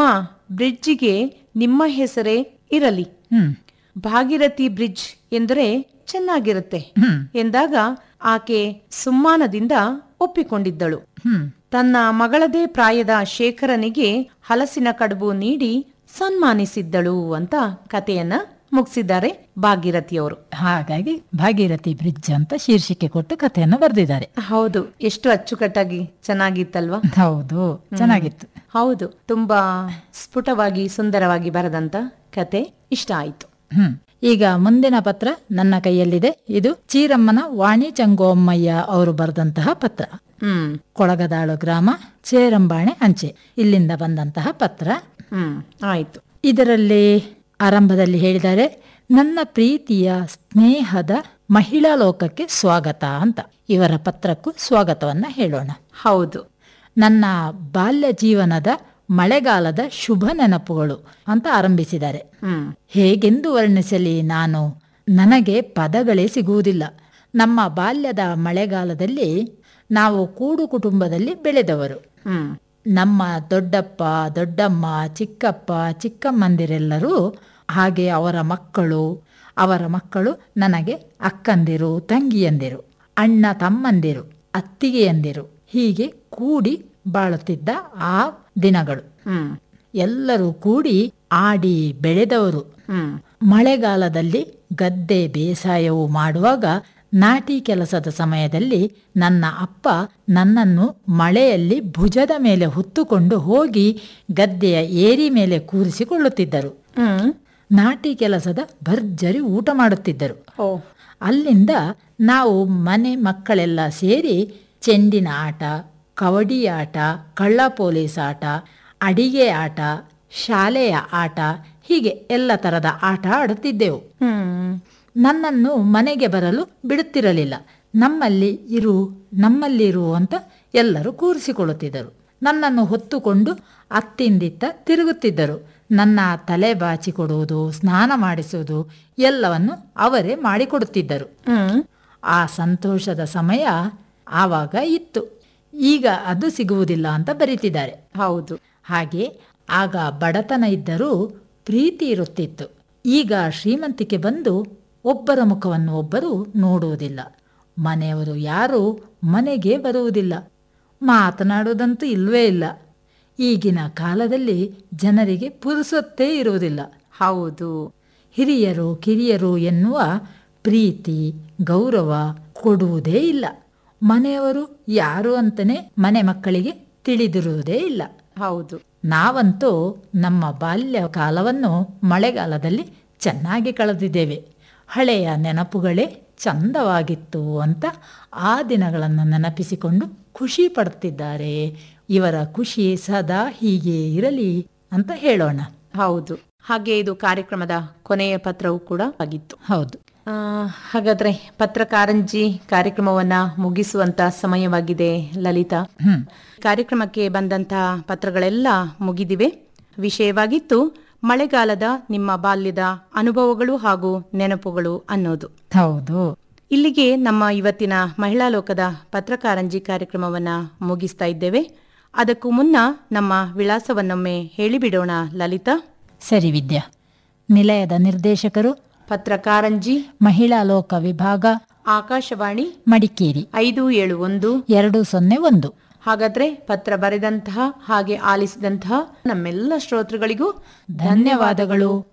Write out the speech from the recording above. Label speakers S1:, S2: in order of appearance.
S1: ಅಮ್ಮ ಬ್ರಿಡ್ಜಿಗೆ ನಿಮ್ಮ ಹೆಸರೇ ಇರಲಿ
S2: ಹ್ಮ್
S1: ಭಾಗೀರಥಿ ಬ್ರಿಡ್ಜ್ ಎಂದರೆ ಚೆನ್ನಾಗಿರುತ್ತೆ
S2: ಹ್ಮ್
S1: ಎಂದಾಗ ಆಕೆ ಸುಮ್ಮಾನದಿಂದ ಒಪ್ಪಿಕೊಂಡಿದ್ದಳು
S2: ಹ್ಮ್
S1: ತನ್ನ ಮಗಳದೇ ಪ್ರಾಯದ ಶೇಖರನಿಗೆ ಹಲಸಿನ ಕಡುಬು ನೀಡಿ ಸನ್ಮಾನಿಸಿದ್ದಳು ಅಂತ ಕಥೆಯನ್ನ ಮುಗಿಸಿದ್ದಾರೆ ಭಾಗೀರಥಿಯವರು
S2: ಹಾಗಾಗಿ ಭಾಗೀರಥಿ ಬ್ರಿಡ್ಜ್ ಅಂತ ಶೀರ್ಷಿಕೆ ಕೊಟ್ಟು ಕಥೆಯನ್ನು ಬರೆದಿದ್ದಾರೆ
S1: ಹೌದು ಎಷ್ಟು ಅಚ್ಚುಕಟ್ಟಾಗಿ ಚೆನ್ನಾಗಿತ್ತಲ್ವಾ
S2: ಹೌದು ಚೆನ್ನಾಗಿತ್ತು
S1: ಹೌದು ತುಂಬಾ ಸ್ಫುಟವಾಗಿ ಸುಂದರವಾಗಿ ಬರೆದಂತ ಕತೆ ಇಷ್ಟ ಆಯ್ತು
S2: ಹ್ಮ್ ಈಗ ಮುಂದಿನ ಪತ್ರ ನನ್ನ ಕೈಯಲ್ಲಿದೆ ಇದು ಚೀರಮ್ಮನ ವಾಣಿ ಚಂಗೋಮ್ಮಯ್ಯ ಅವರು ಬರೆದಂತಹ ಪತ್ರ
S1: ಹ್ಮ್
S2: ಕೊಳಗದಾಳು ಗ್ರಾಮ ಚೇರಂಬಾಣೆ ಅಂಚೆ ಇಲ್ಲಿಂದ ಬಂದಂತಹ ಪತ್ರ
S1: ಹ್ಮ್ ಆಯ್ತು
S2: ಇದರಲ್ಲಿ ಆರಂಭದಲ್ಲಿ ಹೇಳಿದ್ದಾರೆ ನನ್ನ ಪ್ರೀತಿಯ ಸ್ನೇಹದ ಮಹಿಳಾ ಲೋಕಕ್ಕೆ ಸ್ವಾಗತ ಅಂತ ಇವರ ಪತ್ರಕ್ಕೂ ಸ್ವಾಗತವನ್ನ ಹೇಳೋಣ
S1: ಹೌದು
S2: ನನ್ನ ಬಾಲ್ಯ ಜೀವನದ ಮಳೆಗಾಲದ ಶುಭ ನೆನಪುಗಳು ಅಂತ ಆರಂಭಿಸಿದ್ದಾರೆ
S1: ಹ್ಮ್
S2: ಹೇಗೆಂದು ವರ್ಣಿಸಲಿ ನಾನು ನನಗೆ ಪದಗಳೇ ಸಿಗುವುದಿಲ್ಲ ನಮ್ಮ ಬಾಲ್ಯದ ಮಳೆಗಾಲದಲ್ಲಿ ನಾವು ಕೂಡು ಕುಟುಂಬದಲ್ಲಿ ಬೆಳೆದವರು
S1: ಹ್ಮ್
S2: ನಮ್ಮ ದೊಡ್ಡಪ್ಪ ದೊಡ್ಡಮ್ಮ ಚಿಕ್ಕಪ್ಪ ಚಿಕ್ಕಮ್ಮಂದಿರೆಲ್ಲರೂ ಹಾಗೆ ಅವರ ಮಕ್ಕಳು ಅವರ ಮಕ್ಕಳು ನನಗೆ ಅಕ್ಕಂದಿರು ತಂಗಿಯಂದಿರು ಅಣ್ಣ ತಮ್ಮಂದಿರು ಅತ್ತಿಗೆಯಂದಿರು ಹೀಗೆ ಕೂಡಿ ಬಾಳುತ್ತಿದ್ದ ಆ ದಿನಗಳು
S1: ಹ್ಮ್
S2: ಎಲ್ಲರೂ ಕೂಡಿ ಆಡಿ ಬೆಳೆದವರು
S1: ಹ್ಮ್
S2: ಮಳೆಗಾಲದಲ್ಲಿ ಗದ್ದೆ ಬೇಸಾಯವು ಮಾಡುವಾಗ ನಾಟಿ ಕೆಲಸದ ಸಮಯದಲ್ಲಿ ನನ್ನ ಅಪ್ಪ ನನ್ನನ್ನು ಮಳೆಯಲ್ಲಿ ಭುಜದ ಮೇಲೆ ಹೊತ್ತುಕೊಂಡು ಹೋಗಿ ಗದ್ದೆಯ ಏರಿ ಮೇಲೆ ಕೂರಿಸಿಕೊಳ್ಳುತ್ತಿದ್ದರು
S1: ಹ್ಮ್
S2: ನಾಟಿ ಕೆಲಸದ ಭರ್ಜರಿ ಊಟ ಮಾಡುತ್ತಿದ್ದರು
S1: ಓ
S2: ಅಲ್ಲಿಂದ ನಾವು ಮನೆ ಮಕ್ಕಳೆಲ್ಲ ಸೇರಿ ಚೆಂಡಿನ ಆಟ ಕಬಡ್ಡಿ ಆಟ ಕಳ್ಳ ಪೊಲೀಸ್ ಆಟ ಅಡಿಗೆ ಆಟ ಶಾಲೆಯ ಆಟ ಹೀಗೆ ಎಲ್ಲ ಥರದ ಆಟ ಆಡುತ್ತಿದ್ದೆವು
S1: ಹ್ಮ್
S2: ನನ್ನನ್ನು ಮನೆಗೆ ಬರಲು ಬಿಡುತ್ತಿರಲಿಲ್ಲ ನಮ್ಮಲ್ಲಿ ಇರು ನಮ್ಮಲ್ಲಿರು ಅಂತ ಎಲ್ಲರೂ ಕೂರಿಸಿಕೊಳ್ಳುತ್ತಿದ್ದರು ನನ್ನನ್ನು ಹೊತ್ತುಕೊಂಡು ಅತ್ತಿಂದಿತ್ತ ತಿರುಗುತ್ತಿದ್ದರು ನನ್ನ ತಲೆ ಬಾಚಿ ಕೊಡುವುದು ಸ್ನಾನ ಮಾಡಿಸುವುದು ಎಲ್ಲವನ್ನು ಅವರೇ ಮಾಡಿಕೊಡುತ್ತಿದ್ದರು
S1: ಹ್ಮ್
S2: ಆ ಸಂತೋಷದ ಸಮಯ ಆವಾಗ ಇತ್ತು ಈಗ ಅದು ಸಿಗುವುದಿಲ್ಲ ಅಂತ ಬರೀತಿದ್ದಾರೆ
S1: ಹೌದು
S2: ಹಾಗೆ ಆಗ ಬಡತನ ಇದ್ದರೂ ಪ್ರೀತಿ ಇರುತ್ತಿತ್ತು ಈಗ ಶ್ರೀಮಂತಿಕೆ ಬಂದು ಒಬ್ಬರ ಮುಖವನ್ನು ಒಬ್ಬರು ನೋಡುವುದಿಲ್ಲ ಮನೆಯವರು ಯಾರೂ ಮನೆಗೆ ಬರುವುದಿಲ್ಲ ಮಾತನಾಡುವುದಂತೂ ಇಲ್ವೇ ಇಲ್ಲ ಈಗಿನ ಕಾಲದಲ್ಲಿ ಜನರಿಗೆ ಪುರುಸೊತ್ತೇ ಇರುವುದಿಲ್ಲ
S1: ಹೌದು
S2: ಹಿರಿಯರು ಕಿರಿಯರು ಎನ್ನುವ ಪ್ರೀತಿ ಗೌರವ ಕೊಡುವುದೇ ಇಲ್ಲ ಮನೆಯವರು ಯಾರು ಅಂತಲೇ ಮನೆ ಮಕ್ಕಳಿಗೆ ತಿಳಿದಿರುವುದೇ ಇಲ್ಲ
S1: ಹೌದು
S2: ನಾವಂತೂ ನಮ್ಮ ಬಾಲ್ಯ ಕಾಲವನ್ನು ಮಳೆಗಾಲದಲ್ಲಿ ಚೆನ್ನಾಗಿ ಕಳೆದಿದ್ದೇವೆ ಹಳೆಯ ನೆನಪುಗಳೇ ಚಂದವಾಗಿತ್ತು ಅಂತ ಆ ದಿನಗಳನ್ನು ನೆನಪಿಸಿಕೊಂಡು ಖುಷಿ ಪಡುತ್ತಿದ್ದಾರೆ ಇವರ ಖುಷಿ ಸದಾ ಹೀಗೆ ಇರಲಿ ಅಂತ ಹೇಳೋಣ
S1: ಹೌದು ಹಾಗೆ ಇದು ಕಾರ್ಯಕ್ರಮದ ಕೊನೆಯ ಪತ್ರವೂ ಕೂಡ ಆಗಿತ್ತು
S2: ಹೌದು
S1: ಆ, ಹಾಗಾದ್ರೆ ಪತ್ರಕಾರಂಜಿ ಕಾರ್ಯಕ್ರಮವನ್ನ ಮುಗಿಸುವಂತ ಸಮಯವಾಗಿದೆ ಲಲಿತಾ
S2: ಹ್ಮ್
S1: ಕಾರ್ಯಕ್ರಮಕ್ಕೆ ಬಂದಂತಹ ಪತ್ರಗಳೆಲ್ಲ ಮುಗಿದಿವೆ ವಿಷಯವಾಗಿತ್ತು ಮಳೆಗಾಲದ ನಿಮ್ಮ ಬಾಲ್ಯದ ಅನುಭವಗಳು ಹಾಗೂ ನೆನಪುಗಳು ಅನ್ನೋದು
S2: ಹೌದು
S1: ಇಲ್ಲಿಗೆ ನಮ್ಮ ಇವತ್ತಿನ ಮಹಿಳಾ ಲೋಕದ ಪತ್ರಕಾರಂಜಿ ಕಾರ್ಯಕ್ರಮವನ್ನ ಮುಗಿಸ್ತಾ ಇದ್ದೇವೆ ಅದಕ್ಕೂ ಮುನ್ನ ನಮ್ಮ ವಿಳಾಸವನ್ನೊಮ್ಮೆ ಹೇಳಿಬಿಡೋಣ ಲಲಿತಾ
S2: ಸರಿ ವಿದ್ಯಾ ನಿಲಯದ ನಿರ್ದೇಶಕರು
S1: ಪತ್ರಕಾರಂಜಿ
S2: ಮಹಿಳಾ ಲೋಕ ವಿಭಾಗ
S1: ಆಕಾಶವಾಣಿ
S2: ಮಡಿಕೇರಿ
S1: ಐದು ಏಳು ಒಂದು
S2: ಎರಡು ಸೊನ್ನೆ ಒಂದು
S1: ಹಾಗಾದ್ರೆ ಪತ್ರ ಬರೆದಂತಹ ಹಾಗೆ ಆಲಿಸಿದಂತಹ ನಮ್ಮೆಲ್ಲ ಶ್ರೋತೃಗಳಿಗೂ
S2: ಧನ್ಯವಾದಗಳು